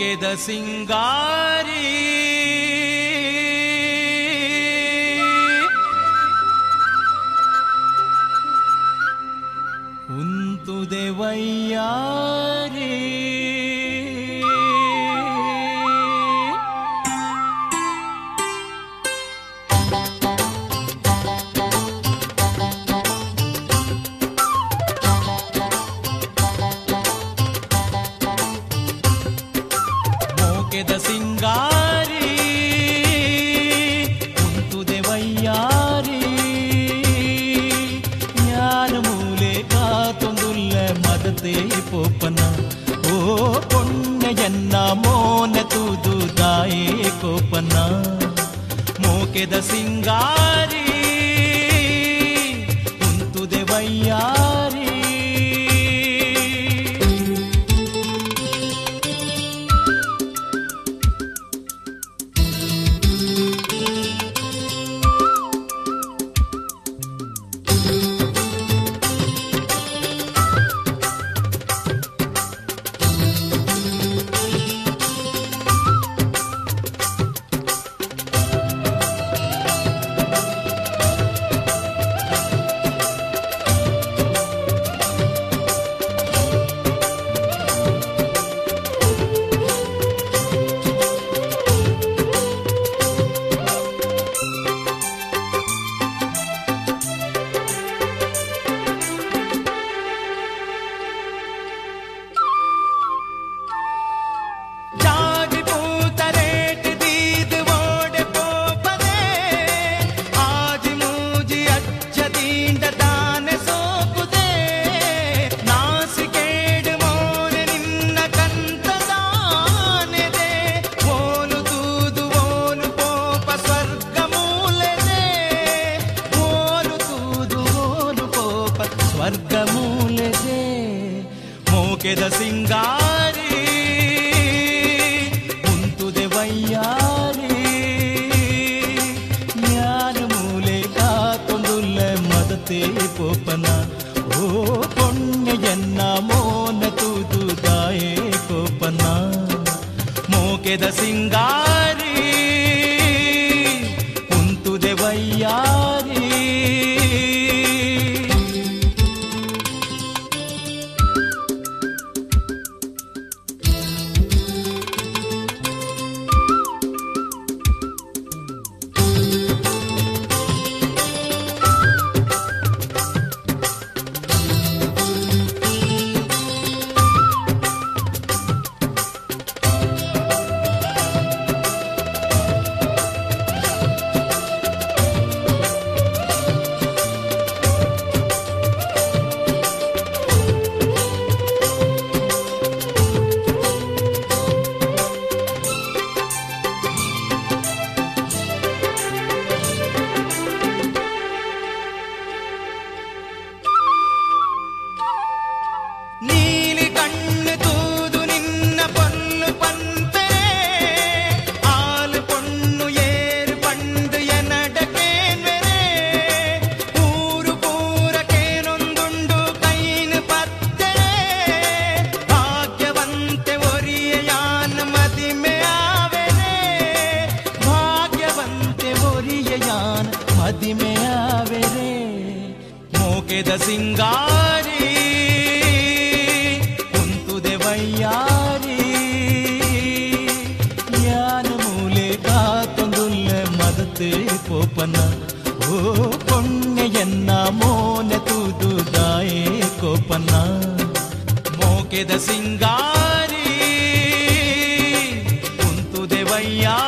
ಮೋಕೆದ ಸಿಂಗಾರಿ ಉಂತುದೆ ವಯ್ಯಾರಿ ಮೋಕೆದ ಸಿಂಗಾರಿ ಉಂತುದೆ ವಯ್ಯಾರಿ ஞான மூலே காத்தொந்துள்ள மதத்தே போப்பன ஓ பொண்ண என்ன மோன தூது தாயே கோಪನ ಮೋಕೆದ ಸಿಂಗಾರಿ ಉಂತುದೆ ವಯ್ಯಾರಿ ಜಾಗಿ ಪೂತರೇಟ್ ದೀದ್ ಓಡೆ ಪೋಪದೆ ಆಜಿ ಮೂಜಿ ಅಚ್ಚ ದೀಂಡ ತಾನೆ ಸೋಪುದೆ ನಾಸಿಕೇಡು ಮೋನೆ ನಿನ್ನ ಕಂತದಾನೆದೆ ಓನು ತೂದು ಓನು ಪೋಪ ಸ್ವರ್ಗ ಮೂಲೆದೆ ಓನು ತೂದು ಓನು ಪೋಪ ಸ್ವರ್ಗ ಮೂಲೆದೆ ಮೋಕೆದ ಸಿಂಗಾರಿ ಉಂತುದೆ ವಯ್ಯಾರಿ ಜ್ಞಾನ ಮೂಲೆ ಕಾತೊಂದುಲ್ಲ ಮದತೆ ಪೋಪನ ಓ ಪೊಣ್ಣೆಯನ್ನ ಮೋನ ತೂದು ದಾಯೆ ಕೋಪನ ಮೋಕೆದ ಸಿಂಗಾರಿ ಉಂತುದೆ ವಯ್ಯಾರಿ ನೀಲಿ ಕಣ್ಣು ತೂದು ನಿನ್ನ ಪೊನ್ನು ಪಂತೆ ಆಲು ಪೊಣ್ಣು ಏರು ಪಂಡು ಎನಡಕೇನ್ವೆರೆ ಊರು ಪೂರಕೇನೊಂದುಂಡು ಕೈನು ಪತ್ತೆರೆ ಭಾಗ್ಯವಂತೆ ಒರಿಯ ಯಾನ ಮದಿಮೆ ಆವೆರೆ ಭಾಗ್ಯವಂತೆ ಒರಿಯ ಯಾನ ಮದಿಮೆ ಆವೆರೆ ಮೋಕೆದ ಸಿಂಗಾರಿ ಕುಂತುದೆ ವಯ್ಯಾರಿ ಜ್ಞಾನ ಮೂಲೆ ಕಾತೊಂದುಲ್ಲ ಮದತೆ ಕೋಪನ ಓ ಪೊಣ್ಣೆಯನ್ನ ಮೋನ ತೂದು ದಾಯೆ ಕೋಪನ ಮೋಕೆದ ಸಿಂಗಾರಿ ಕುಂತುದೆ ವಯ್ಯಾರಿ